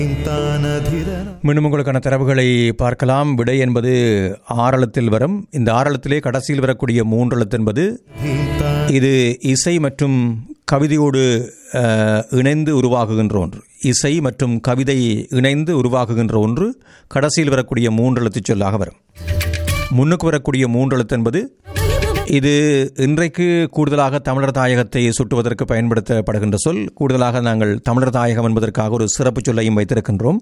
மீண்டும் உங்களுக்கான தரவுகளை பார்க்கலாம் விடை என்பது ஆறளத்தில் வரும் இந்த ஆறளத்திலே கடைசியில் வரக்கூடிய மூன்றளத்து என்பது இது இசை மற்றும் கவிதையோடு அஹ், இணைந்து உருவாகுகின்ற ஒன்று இசை மற்றும் கவிதை இணைந்து உருவாகுகின்ற ஒன்று கடைசியில் வரக்கூடிய மூன்றெழுத்து சொல்லாக வரும் முன்னுக்கு வரக்கூடிய மூன்றெழுத்து என்பது இது இன்றைக்கு கூடுதலாக தமிழர் தாயகத்தை சுட்டுவதற்கு பயன்படுத்தப்படுகின்ற சொல் கூடுதலாக நாங்கள் தமிழர் தாயகம் என்பதற்காக ஒரு சிறப்பு சொல்லையும் வைத்திருக்கின்றோம்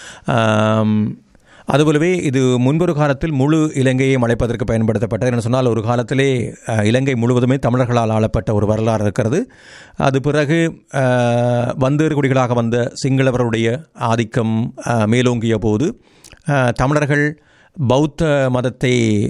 ஆம், அதுபோலவே இது முன்பொரு காலத்தில் முழு இலங்கையை அழைப்பதற்கு பயன்படுத்தப்பட்டது என்று சொன்னால் ஒரு காலத்திலே அஹ், இலங்கை முழுவதுமே தமிழர்களால் ஆளப்பட்ட ஒரு வரலாறு இருக்கிறது அது பிறகு அஹ், வந்தேறு குடிகளாக வந்த சிங்களவருடைய ஆதிக்கம் அஹ், மேலோங்கிய போது அஹ், தமிழர்கள் பௌத்த மதத்தை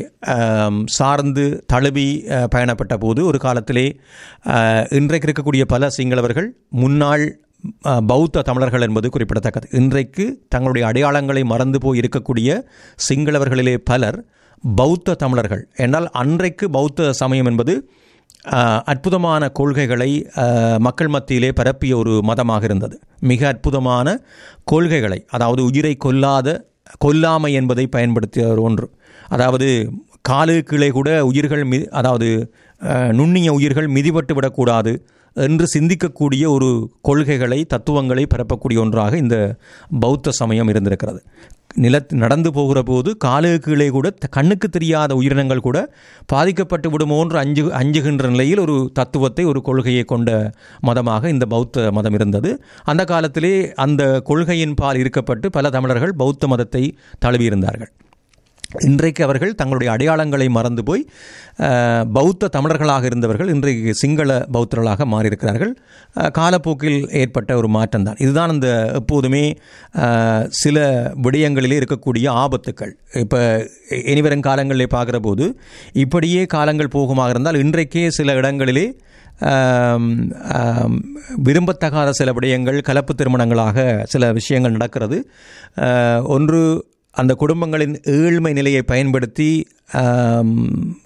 ஆம், சார்ந்து தழுவி அஹ், பயணப்பட்ட போது ஒரு காலத்திலே அஹ், இன்றைக்கு இருக்கக்கூடிய பல சிங்களவர்கள் முன்னாள் அஹ், பௌத்த தமிழர்கள் என்பது குறிப்பிடத்தக்கது இன்றைக்கு தங்களுடைய அடையாளங்களை மறந்து போய் இருக்கக்கூடிய சிங்களவர்களிலே பலர் பௌத்த தமிழர்கள் என்னால் அன்றைக்கு பௌத்த சமயம் என்பது அஹ், அற்புதமான கொள்கைகளை அஹ், மக்கள் மத்தியிலே பரப்பிய ஒரு மதமாக இருந்தது மிக அற்புதமான கொள்கைகளை அதாவது உயிரை கொல்லாத கொல்லாமை என்பதை பயன்படுத்திய ஒரு ஒன்று அதாவது காலு கீழே கூட உயிர்கள் மி அதாவது அஹ், நுண்ணிய உயிர்கள் மிதிபட்டு விடக்கூடாது என்று சிந்திக்கக்கூடிய ஒரு கொள்கைகளை தத்துவங்களை பரப்பக்கூடிய ஒன்றாக இந்த பௌத்த சமயம் இருந்திருக்கிறது நிலத்து நடந்து போகிற போது காலு கீழே கூட த- கண்ணுக்கு தெரியாத உயிரினங்கள் கூட பாதிக்கப்பட்டு விடுமோன்று அஞ்சு அஞ்சுகின்ற நிலையில் ஒரு தத்துவத்தை ஒரு கொள்கையை கொண்ட மதமாக இந்த பௌத்த மதம் இருந்தது அந்த காலத்திலே அந்த கொள்கையின் பால் இருக்கப்பட்டு பல தமிழர்கள் பௌத்த மதத்தை தழுவியிருந்தார்கள் இன்றைக்கு அவர்கள் தங்களுடைய அடையாளங்களை மறந்து போய் அஹ், பௌத்த தமிழர்களாக இருந்தவர்கள் இன்றைக்கு சிங்கள பௌத்தர்களாக மாறியிருக்கிறார்கள் அஹ், காலப்போக்கில் ஏற்பட்ட ஒரு மாற்றம்தான் இதுதான் இந்த எப்போதுமே அஹ், சில விடயங்களிலே இருக்கக்கூடிய ஆபத்துக்கள் இப்போ இனிவரும் காலங்களிலே பார்க்குற போது இப்படியே காலங்கள் போகுமாக இருந்தால் இன்றைக்கே சில இடங்களிலே ஆம், ஆம், விரும்பத்தகாத சில விடயங்கள் கலப்பு திருமணங்களாக சில விஷயங்கள் நடக்கிறது அஹ், ஒன்று அந்த குடும்பங்களின் ஏழ்மை நிலையை பயன்படுத்தி ஆம்,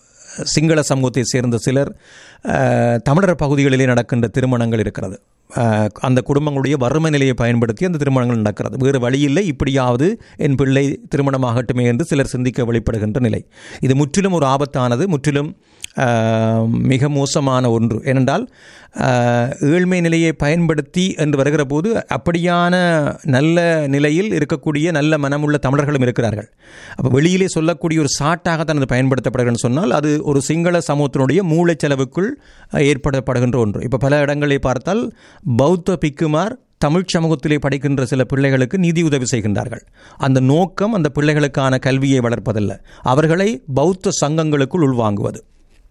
சிங்கள சமூகத்தை சேர்ந்த சிலர் அஹ், தமிழர் பகுதிகளிலே நடக்கின்ற திருமணங்கள் இருக்கிறது அஹ், அந்த குடும்பங்களுடைய வறுமை நிலையை பயன்படுத்தி அந்த திருமணங்கள் நடக்கிறது வேறு வழியில்லை இப்படியாவது என் பிள்ளை திருமணமாகட்டுமே என்று சிலர் சிந்திக்க வெளிப்படுகின்ற நிலை இது முற்றிலும் ஒரு ஆபத்தானது முற்றிலும் ஆஹ், மிக மோசமான ஒன்று ஏனென்றால் ஆஹ், ஏழ்மை நிலையை பயன்படுத்தி என்று வருகிற போது அப்படியான நல்ல நிலையில் இருக்கக்கூடிய நல்ல மனமுள்ள தமிழர்களும் இருக்கிறார்கள் அப்போ வெளியிலே சொல்லக்கூடிய ஒரு சாட்டாகத்தான் அது பயன்படுத்தப்படுகிறன்னு சொன்னால் அது ஒரு சிங்கள சமூகத்தினுடைய மூளைச்செலவுக்குள் அஹ், ஏற்படப்படுகின்ற ஒன்று இப்போ பல இடங்களை பார்த்தால் பௌத்த பிக்குமார் தமிழ் சமூகத்திலே படிக்கின்ற சில பிள்ளைகளுக்கு நிதி உதவி செய்கின்றார்கள் அந்த நோக்கம் அந்த பிள்ளைகளுக்கான கல்வியை வளர்ப்பதல்ல அவர்களை பௌத்த சங்கங்களுக்குள் உள்வாங்குவது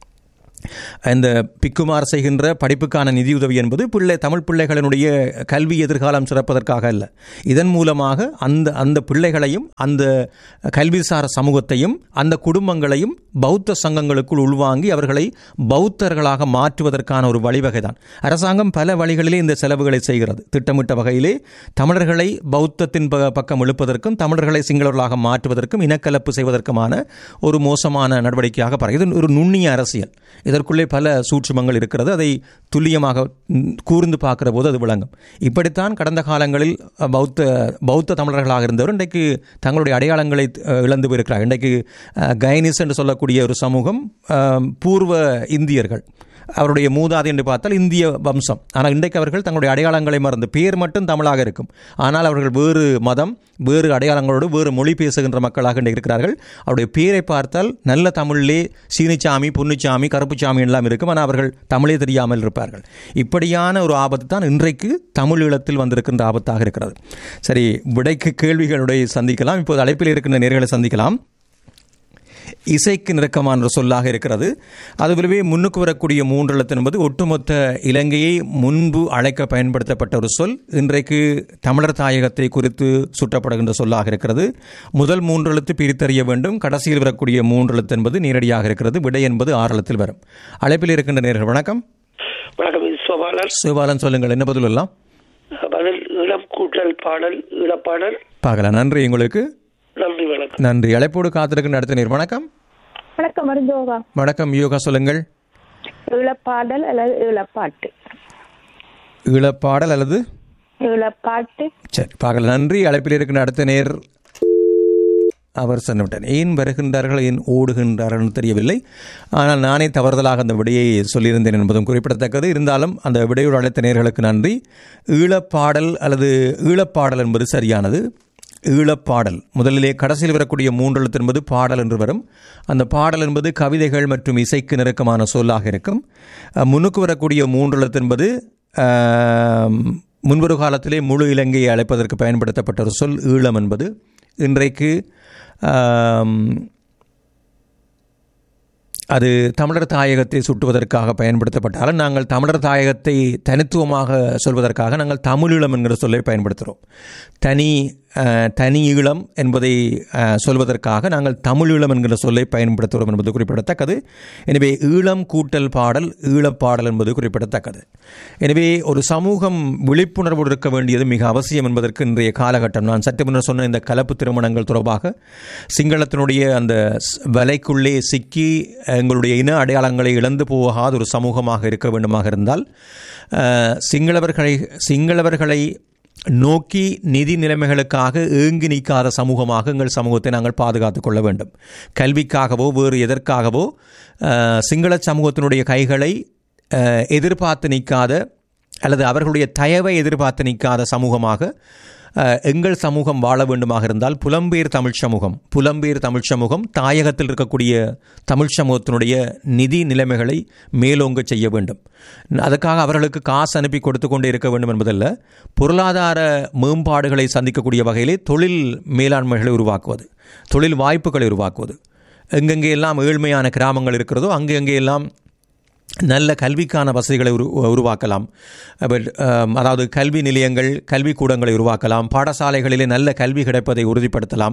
இந்த பிக்குமார் செய்கின்ற படிப்புக்கான நிதியுதவி என்பது பிள்ளை தமிழ் பிள்ளைகளினுடைய கல்வி எதிர்காலம் சிறப்பதற்காக அல்ல இதன் மூலமாக அந்த அந்த பிள்ளைகளையும் அந்த கல்விசார சமூகத்தையும் அந்த குடும்பங்களையும் பௌத்த சங்கங்களுக்குள் உள்வாங்கி அவர்களை பௌத்தர்களாக மாற்றுவதற்கான ஒரு வழிவகை தான் அரசாங்கம் பல வழிகளிலே இந்த செலவுகளை செய்கிறது திட்டமிட்ட வகையிலே தமிழர்களை பௌத்தத்தின் ப- பக்கம் இழுப்பதற்கும் தமிழர்களை சிங்களவர்களாக மாற்றுவதற்கும் இனக்கலப்பு செய்வதற்குமான ஒரு மோசமான நடவடிக்கையாக பாருங்க இது ஒரு நுண்ணிய அரசியல் இதற்குள்ளே பல சூட்சுமங்கள் இருக்கிறது அதை துல்லியமாக ம், கூர்ந்து பார்க்கிற போது அது விளங்கும் இப்படித்தான் கடந்த காலங்களில் அஹ், பௌத்த பௌத்த தமிழர்களாக இருந்தவர் இன்றைக்கு தங்களுடைய அடையாளங்களை அஹ், இழந்து போயிருக்கிறார் இன்றைக்கு அஹ், கைனிஸ் என்று சொல்லக்கூடிய ஒரு சமூகம் அஹ், பூர்வ இந்தியர்கள் அவருடைய மூதாதி என்று பார்த்தால் இந்திய வம்சம் ஆனால் இன்றைக்கு அவர்கள் தங்களுடைய அடையாளங்களை மறந்து பேர் மட்டும் தமிழாக இருக்கும் ஆனால் அவர்கள் வேறு மதம் வேறு அடையாளங்களோடு வேறு மொழி பேசுகின்ற மக்களாக இன்றைக்கு இருக்கிறார்கள் அவருடைய பேரை பார்த்தால் நல்ல தமிழிலே சீனிச்சாமி பொன்னுச்சாமி கருப்புச்சாமி எல்லாம் இருக்கும் ஆனால் அவர்கள் தமிழே தெரியாமல் இருப்பார்கள் இப்படியான ஒரு ஆபத்து தான் இன்றைக்கு தமிழ் ஈழத்தில் வந்திருக்கின்ற ஆபத்தாக இருக்கிறது சரி விடைக்கு கேள்விகளுடைய சந்திக்கலாம் இப்போது அழைப்பில் இருக்கின்ற நேர்களை சந்திக்கலாம் இசைக்கு நெருக்கமான ஒரு சொல்லாக இருக்கிறது அதுபோலவே முன்னுக்கு வரக்கூடிய மூன்றெழுத்து என்பது ஒட்டுமொத்த இலங்கையை முன்பு அழைக்க பயன்படுத்தப்பட்ட ஒரு சொல் இன்றைக்கு தமிழர் தாயகத்தை குறித்து சுட்டப்படுகின்ற சொல்லாக இருக்கிறது முதல் மூன்றெழுத்து பிரித்தறிய வேண்டும் கடைசியில் வரக்கூடிய மூன்றெழுத்து என்பது நேரடியாக இருக்கிறது விடை என்பது ஆறெழுத்தில் வரும் அழைப்பில் இருக்கின்ற நேர்கள் வணக்கம் வணக்கம் இது சோபாலன் சிவபாலன் சொல்லுங்கள் என்ன பதில் எல்லாம் பதில் இளம் கூட்டல் பாடல் இளப்பாடல் பார்க்கலாம் நன்றி உங்களுக்கு நன்றி வணக்கம் நன்றி அழைப்போடு காத்திருக்கின்ற அடுத்த நேர் வணக்கம் வணக்கம் மருந்தோகா வணக்கம் யோகா சொல்லுங்கள் இளப்பாடல் அல்லது இளப்பாட்டு ஈழப்பாடல் அல்லது ஈழப்பாட்டு சரி பார்க்கலாம் நன்றி அழைப்பில் இருக்கின்ற அடுத்த நேர் அவர் சென்றுவிட்டார் ஏன் வருகின்றார்கள் ஏன் ஓடுகின்றார்கள் தெரியவில்லை ஆனால் நானே தவறுதலாக அந்த விடையை சொல்லியிருந்தேன் என்பதும் குறிப்பிடத்தக்கது இருந்தாலும் அந்த விடையோடு அழைத்த நேர்களுக்கு நன்றி ஈழப்பாடல் அல்லது ஈழப்பாடல் என்பது சரியானது ஈழப்பாடல் முதலிலே கடைசியில் வரக்கூடிய மூன்றெழுத்து என்பது பாடல் என்று வரும் அந்த பாடல் என்பது கவிதைகள் மற்றும் இசைக்கு நெருக்கமான சொல்லாக இருக்கும் அஹ், முன்னுக்கு வரக்கூடிய மூன்றெழுத்து என்பது ஆம், முன்வரு காலத்திலே முழு இலங்கையை அழைப்பதற்கு பயன்படுத்தப்பட்ட ஒரு சொல் ஈழம் என்பது இன்றைக்கு ஆம், அது தமிழர் தாயகத்தை சுட்டுவதற்காக பயன்படுத்தப்பட்டாலும் நாங்கள் தமிழர் தாயகத்தை தனித்துவமாக சொல்வதற்காக நாங்கள் தமிழீழம் என்கிற சொல்லை பயன்படுத்துகிறோம் தனி அஹ், தனி ஈழம் என்பதை அஹ், சொல்வதற்காக நாங்கள் தமிழீழம் என்கிற சொல்லை பயன்படுத்துகிறோம் என்பது குறிப்பிடத்தக்கது எனவே ஈழம் கூட்டல் பாடல் ஈழப்பாடல் என்பது குறிப்பிடத்தக்கது எனவே ஒரு சமூகம் விழிப்புணர்வோடு இருக்க வேண்டியது மிக அவசியம் என்பதற்கு இன்றைய காலகட்டம் நான் சற்று முன்னர் சொன்ன இந்த கலப்பு திருமணங்கள் தொடர்பாக சிங்களத்தினுடைய அந்த ஸ்- வலைக்குள்ளே சிக்கி எங்களுடைய இன அடையாளங்களை இழந்து போகாத ஒரு சமூகமாக இருக்க வேண்டுமாக இருந்தால் அஹ், சிங்களவர்களை சிங்களவர்களை நோக்கி நிதி நிலைமைகளுக்காக ஏங்கி நிற்காத சமூகமாக எங்கள் சமூகத்தை நாங்கள் பாதுகாத்துக் கொள்ள வேண்டும் கல்விக்காகவோ வேறு எதற்காகவோ அஹ், சிங்கள சமூகத்தினுடைய கைகளை அஹ், எதிர்பார்த்து நிற்காத அல்லது அவர்களுடைய தயவை எதிர்பார்த்து நிற்காத சமூகமாக அஹ், எங்கள் சமூகம் வாழ வேண்டுமாக இருந்தால் புலம்பெயர் தமிழ் சமூகம் புலம்பெயர் தமிழ் சமூகம் தாயகத்தில் இருக்கக்கூடிய தமிழ் சமூகத்தினுடைய நிதி நிலைமைகளை மேலோங்க செய்ய வேண்டும் அதுக்காக அவர்களுக்கு காசு அனுப்பி கொடுத்து கொண்டே இருக்க வேண்டும் என்பதல்ல பொருளாதார மேம்பாடுகளை சந்திக்கக்கூடிய வகையிலே தொழில் மேலாண்மைகளை உருவாக்குவது தொழில் வாய்ப்புகளை உருவாக்குவது எங்கெங்கே எல்லாம் ஏழ்மையான கிராமங்கள் இருக்கிறதோ அங்கே அங்கே எல்லாம் நல்ல கல்விக்கான வசதிகளை உரு உருவாக்கலாம் அப்ப, அம், அதாவது கல்வி நிலையங்கள் கல்விக்கூடங்களை உருவாக்கலாம் பாடசாலைகளிலே நல்ல கல்வி கிடைப்பதை உறுதிப்படுத்தலாம்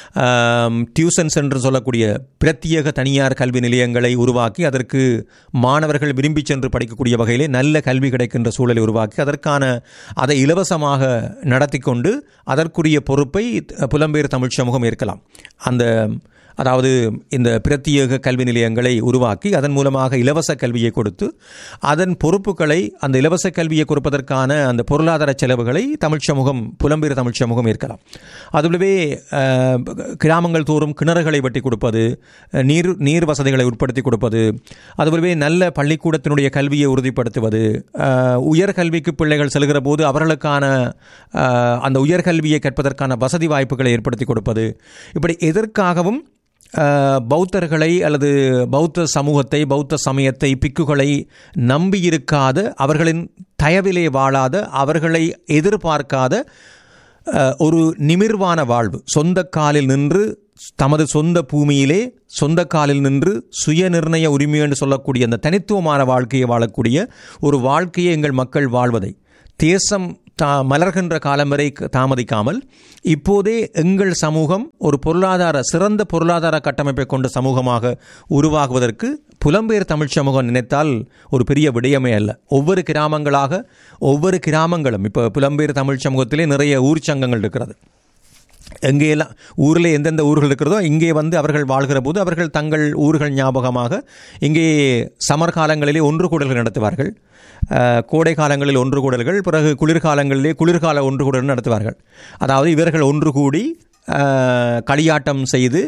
ஆம், டியூஷன்ஸ் என்று சொல்லக்கூடிய பிரத்யேக தனியார் கல்வி நிலையங்களை உருவாக்கி அதற்கு மாணவர்கள் விரும்பி சென்று படிக்கக்கூடிய வகையிலே நல்ல கல்வி கிடைக்கின்ற சூழலை உருவாக்கி அதற்கான அதை இலவசமாக நடத்தி கொண்டு அதற்குரிய பொறுப்பை புலம்பெயர் தமிழ் சமூகம் ஏற்கலாம் அந்த அதாவது இந்த பிரத்யேக கல்வி நிலையங்களை உருவாக்கி அதன் மூலமாக இலவச கல்வியை கொடுத்து அதன் பொறுப்புகளை அந்த இலவச கல்வியை கொடுப்பதற்கான அந்த பொருளாதார செலவுகளை தமிழ் சமூகம் புலம்பெயர் தமிழ் சமூகம் ஏற்கலாம் அதுபோலவே அஹ், கிராமங்கள் தோறும் கிணறுகளை வெட்டி கொடுப்பது அஹ், நீர் நீர் வசதிகளை உட்படுத்தி கொடுப்பது அதுபோலவே நல்ல பள்ளிக்கூடத்தினுடைய கல்வியை உறுதிப்படுத்துவது அஹ், உயர்கல்விக்கு பிள்ளைகள் செல்கிற போது அவர்களுக்கான அஹ், அந்த உயர்கல்வியை கற்பதற்கான வசதி வாய்ப்புகளை ஏற்படுத்தி கொடுப்பது இப்படி எதற்காகவும் அஹ், பௌத்தர்களை அல்லது பௌத்த சமூகத்தை பௌத்த சமயத்தை பிக்குகளை நம்பியிருக்காத அவர்களின் தயவிலே வாழாத அவர்களை எதிர்பார்க்காத அஹ், ஒரு நிமிர்வான வாழ்வு சொந்த காலில் நின்று தமது சொந்த பூமியிலே சொந்த காலில் நின்று சுய நிர்ணய உரிமை என்று சொல்லக்கூடிய அந்த தனித்துவமான வாழ்க்கையை வாழக்கூடிய ஒரு வாழ்க்கையை எங்கள் மக்கள் வாழ்வதை தேசம் தா மலர்கின்ற காலம் வரை க- தாமதிக்காமல் இப்போதே எங்கள் சமூகம் ஒரு பொருளாதார சிறந்த பொருளாதார கட்டமைப்பை கொண்ட சமூகமாக உருவாகுவதற்கு புலம்பெயர் தமிழ் சமூகம் நினைத்தால் ஒரு பெரிய விடயமே அல்ல ஒவ்வொரு கிராமங்களாக ஒவ்வொரு கிராமங்களும் இப்போ புலம்பெயர் தமிழ் சமூகத்திலே நிறைய ஊர் சங்கங்கள் இருக்கிறது எங்கேயெல்லாம் ஊரில் எந்தெந்த ஊர்கள் இருக்கிறதோ இங்கே வந்து அவர்கள் வாழ்கிற போது அவர்கள் தங்கள் ஊர்கள் ஞாபகமாக இங்கே சமர் காலங்களிலே ஒன்று கூடல்கள் நடத்துவார்கள் அஹ், கோடை காலங்களில் ஒன்று கூடல்கள் பிறகு குளிர்காலங்களிலே குளிர்கால ஒன்று கூடல் நடத்துவார்கள் அதாவது இவர்கள் ஒன்று கூடி அஹ், களியாட்டம் செய்து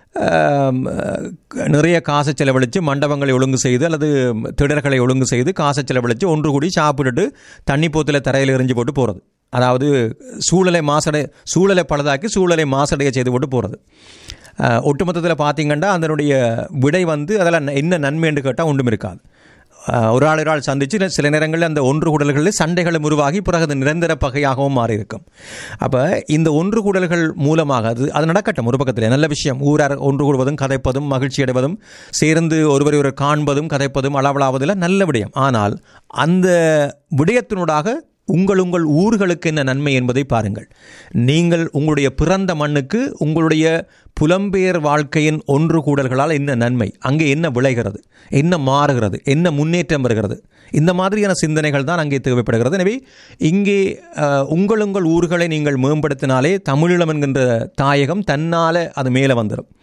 ஆம், அஹ், நிறைய காசை செலவழித்து மண்டபங்களை ஒழுங்கு செய்து அல்லது திடர்களை ஒழுங்கு செய்து காசை செலவழித்து ஒன்று கூடி சாப்பிட்டுட்டு தண்ணி போத்தில் தரையில் எறிஞ்சு போட்டு போகிறது அதாவது சூழலை மாசடை சூழலை பழுதாக்கி சூழலை மாசடைய செய்து போட்டு போகிறது ஒட்டுமொத்தத்தில் பார்த்தீங்கன்னா அதனுடைய விடை வந்து அதில் என்ன நன்மைன்னு கேட்டால் ஒன்றும் இருக்காது அஹ், ஒரு ஆள் ஒரு ஆள் சந்தித்து சில நேரங்களில் அந்த ஒன்று கூடல்களில் சண்டைகளும் உருவாகி பிறகு அது நிரந்தர பகையாகவும் மாறி இருக்கும் அப்போ இந்த ஒன்று கூடல்கள் மூலமாக அது அது நடக்கட்டும் ஒரு பக்கத்தில் நல்ல விஷயம் ஊரார் ஒன்று கூடுவதும் கதைப்பதும் மகிழ்ச்சி அடைவதும் சேர்ந்து ஒருவரை ஒருவர் காண்பதும் கதைப்பதும் அளவலாவதில் நல்ல விடயம் ஆனால் அந்த விடயத்தினூடாக உங்கள் உங்கள் ஊர்களுக்கு என்ன நன்மை என்பதை பாருங்கள் நீங்கள் உங்களுடைய பிறந்த மண்ணுக்கு உங்களுடைய புலம்பெயர் வாழ்க்கையின் ஒன்று கூடல்களால் என்ன நன்மை அங்கே என்ன விளைகிறது என்ன மாறுகிறது என்ன முன்னேற்றம் வருகிறது இந்த மாதிரியான சிந்தனைகள் தான் அங்கே தேவைப்படுகிறது எனவே இங்கே அஹ், உங்கள் உங்கள் ஊர்களை நீங்கள் மேம்படுத்தினாலே தமிழீழம் என்கின்ற தாயகம் தன்னால் அது மேலே வந்துடும்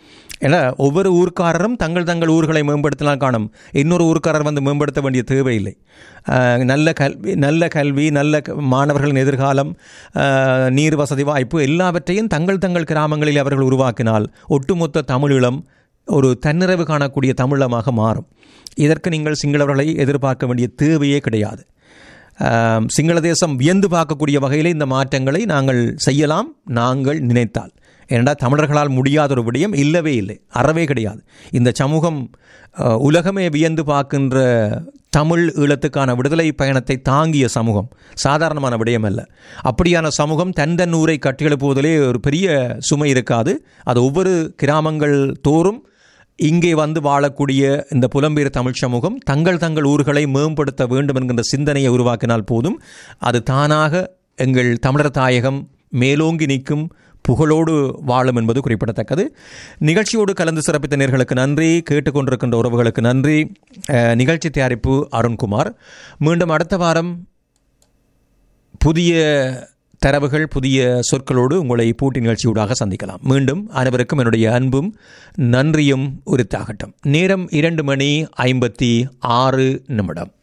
ஏன்னா ஒவ்வொரு ஊர்க்காரரும் தங்கள் தங்கள் ஊர்களை மேம்படுத்தினால் காணும் இன்னொரு ஊர்க்காரர் வந்து மேம்படுத்த வேண்டிய தேவையில்லை அஹ், நல்ல கல்வி நல்ல கல்வி நல்ல க- மாணவர்களின் எதிர்காலம் அஹ், நீர் வசதி வாய்ப்பு எல்லாவற்றையும் தங்கள் தங்கள் கிராமங்களில் அவர்கள் உருவாக்கினால் ஒட்டுமொத்த தமிழீழம் ஒரு தன்னிறைவு காணக்கூடிய தமிழமாக மாறும் இதற்கு நீங்கள் சிங்களவர்களை எதிர்பார்க்க வேண்டிய தேவையே கிடையாது ஆம், சிங்கள தேசம் வியந்து பார்க்கக்கூடிய வகையில் இந்த மாற்றங்களை நாங்கள் செய்யலாம் நாங்கள் நினைத்தால் ஏனென்றால் தமிழர்களால் முடியாத ஒரு விடயம் இல்லவே இல்லை அறவே கிடையாது இந்த சமூகம் அஹ், உலகமே வியந்து பார்க்கின்ற தமிழ் ஈழத்துக்கான விடுதலை பயணத்தை தாங்கிய சமூகம் சாதாரணமான விடயம் அல்ல அப்படியான சமூகம் தன் தன் ஊரை கட்டியெழுப்புவதிலே ஒரு பெரிய சுமை இருக்காது அது ஒவ்வொரு கிராமங்கள் தோறும் இங்கே வந்து வாழக்கூடிய இந்த புலம்பெயர் தமிழ் சமூகம் தங்கள் தங்கள் ஊர்களை மேம்படுத்த வேண்டும் என்கின்ற சிந்தனையை உருவாக்கினால் போதும் அது தானாக எங்கள் தமிழர் தாயகம் மேலோங்கி நிற்கும் புகழோடு வாழும் என்பது குறிப்பிடத்தக்கது நிகழ்ச்சியோடு கலந்து சிறப்பித்த நேர்களுக்கு நன்றி கேட்டுக்கொண்டிருக்கின்ற உறவுகளுக்கு நன்றி அஹ், நிகழ்ச்சி தயாரிப்பு அருண்குமார் மீண்டும் அடுத்த வாரம் புதிய தரவுகள் புதிய சொற்களோடு உங்களை பூட்டி நிகழ்ச்சியூடாக சந்திக்கலாம் மீண்டும் அனைவருக்கும் என்னுடைய அன்பும் நன்றியும் உரித்தாகட்டும் நேரம் இரண்டு மணி ஐம்பத்தி ஆறு நிமிடம்